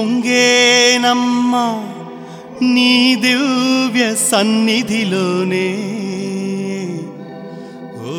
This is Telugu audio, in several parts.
పొంగేనమ్మా నీ దివ్య సన్నిధిలోనే ఓ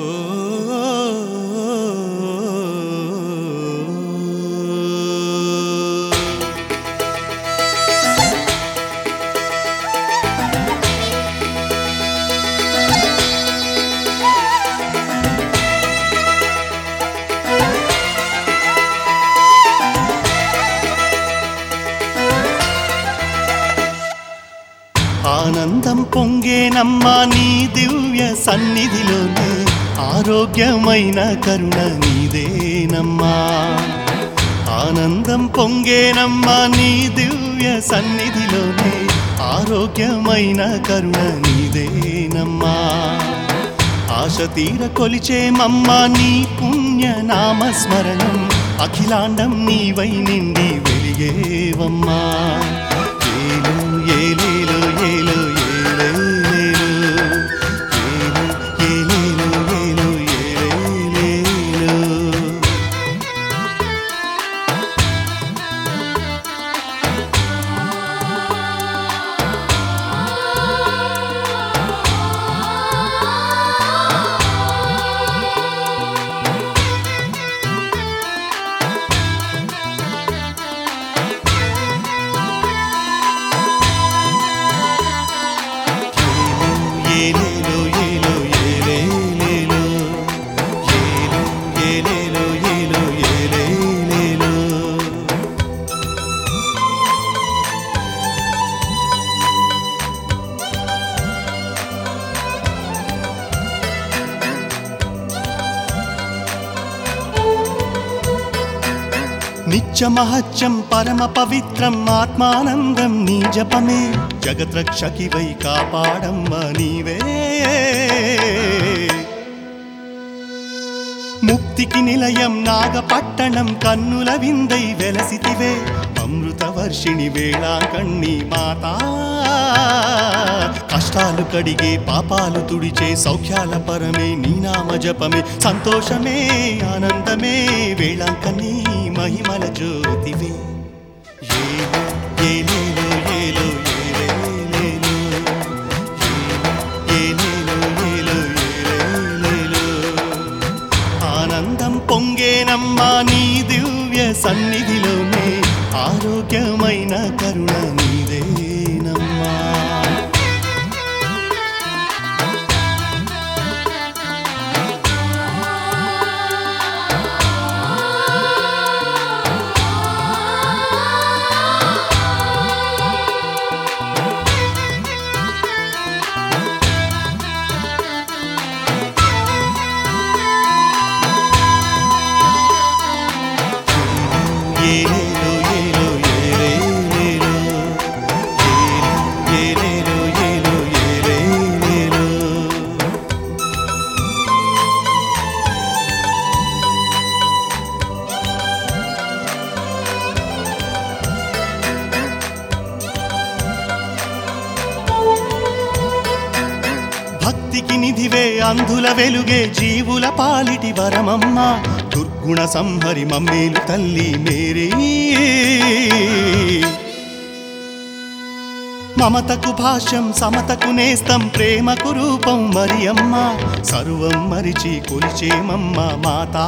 ఆనందం పొంగేనమ్మా నీ దివ్య సన్నిధిలోనే ఆరోగ్యమైన కరుణ నీదేనమ్మా ఆనందం పొంగేనమ్మా నీ దివ్య సన్నిధిలోనే ఆరోగ్యమైన కరుణ నీదేనమ్మా ఆశ తీర కొలిచేమమ్మ నీ పుణ్య నామస్మరణం అఖిలాండం నీవై నిండి వెలిగేవమ్మా ఏలు ఏలేలు ఏలు ఏలేలేలు ఏలు ఏలేలు ఏలు ఏలేలేలు ఏలేలో ఏలో ఏలేలేలో ఏలో ఏలేలో ఏలో ఏలేలేలో నిత్యమహత్యం పరమ పవిత్రం ఆత్మానందం నీ జపమే జగద్రక్షకి వై కాపాడమ్మ నీవే ముక్తికి నిలయం నాగపట్టణం కన్నుల విందై వెలసితివే అమృత వర్షిణి వేళాంకణ్ణి మాతా కష్టాలు కడిగే పాపాలు తుడిచే సౌఖ్యాల పరమే నీ నామ జపమే సంతోషమే ఆనందమే వేళాంకన్నీ మహిమల జ్యోతివే ఏలో ఏలేలో ఏలో ఏలేలేలో ఏలేలో ఏలో ఏలేలేలో ఆనందం పొంగేనమ్మా నీ దివ్య సన్నిధిలోనే ఆరోగ్యమైన కరుణ నీదేనమ్మా ఏలేలో ఏలో ఏలేలేలో ఏలేలో ఏలో ఏలేలేలో భక్తికి నిధివే అంధుల వెలుగే జీవుల పాలిటి వరమమ్మ దుర్గుణ సంహరి మమ్మేలు తల్లి మేరీ మమతకు భాష్యం సమతకు నేస్తం ప్రేమకు రూపం మరి అమ్మ సర్వం మరిచి కొలిచేమమ్మ మాతా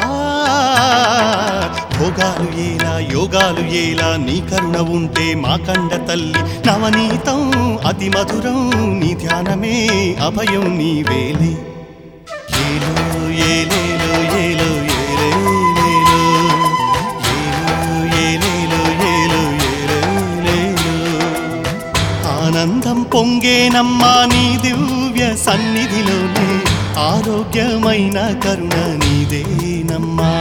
భోగాలు ఏలా యోగాలు ఏలా నీ కరుణ ఉంటే మా కండ తల్లి నవనీతం అతి మధురం నీ ధ్యానమే అభయం నీ వేలే ఏలో ఏలేలో ఏలో ఏలేలేలో ఏలో ఏలేలో ఏలో ఏలేలేలో ఆనందం పొంగేనమ్మా నీ దివ్య సన్నిధిలోనే ఆరోగ్యమైన కరుణ నీదేనమ్మా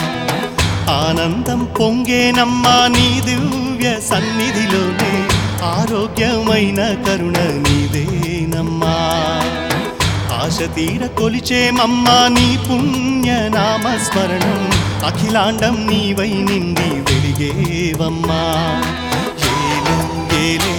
ఆనందం పొంగేనమ్మా నీ దివ్య సన్నిధిలోనే ఆరోగ్యమైన కరుణ నీదేనమ్మా ఆశ తీర కొలిచేమమ్మా నీ పుణ్య నామస్మరణం అఖిలాండం నీవై నిండి వెలిగేవమ్మా ఏలో ఏలే